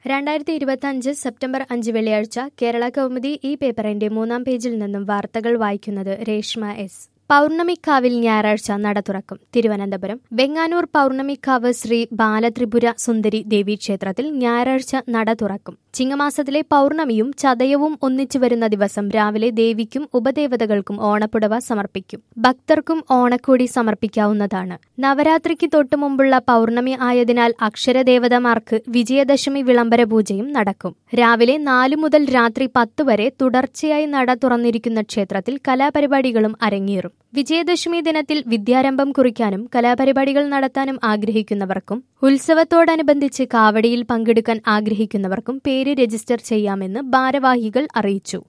രണ്ടായിരത്തി ഇരുപത്തി അഞ്ച് സെപ്റ്റംബർ അഞ്ച് വെള്ളിയാഴ്ച കേരള കൗമുദി ഈ പേപ്പറിന്റെ മൂന്നാം പേജിൽ നിന്നും വാർത്തകൾ വായിക്കുന്നത് രേഷ്മ എസ് പൗർണമിക്കാവിൽ ഞായറാഴ്ച നട തുറക്കും തിരുവനന്തപുരം വെങ്ങാനൂർ പൗർണമിക്കാവ് ശ്രീ ബാലത്രിപുര സുന്ദരി ദേവി ക്ഷേത്രത്തിൽ ഞായറാഴ്ച നട തുറക്കും ചിങ്ങമാസത്തിലെ പൗർണമിയും ചതയവും ഒന്നിച്ചു വരുന്ന ദിവസം രാവിലെ ദേവിക്കും ഉപദേവതകൾക്കും ഓണപ്പുടവ സമർപ്പിക്കും ഭക്തർക്കും ഓണക്കോടി സമർപ്പിക്കാവുന്നതാണ് നവരാത്രിക്ക് തൊട്ടു മുമ്പുള്ള പൗർണമി ആയതിനാൽ അക്ഷരദേവതമാർക്ക് വിജയദശമി വിളംബര പൂജയും നടക്കും രാവിലെ നാലു മുതൽ രാത്രി പത്ത് വരെ തുടർച്ചയായി നട തുറന്നിരിക്കുന്ന ക്ഷേത്രത്തിൽ കലാപരിപാടികളും അരങ്ങേറും വിജയദശമി ദിനത്തിൽ വിദ്യാരംഭം കുറിക്കാനും കലാപരിപാടികൾ നടത്താനും ആഗ്രഹിക്കുന്നവർക്കും ഉത്സവത്തോടനുബന്ധിച്ച് കാവടിയിൽ പങ്കെടുക്കാൻ ആഗ്രഹിക്കുന്നവർക്കും പേര് രജിസ്റ്റർ ചെയ്യാമെന്ന് ഭാരവാഹികൾ അറിയിച്ചു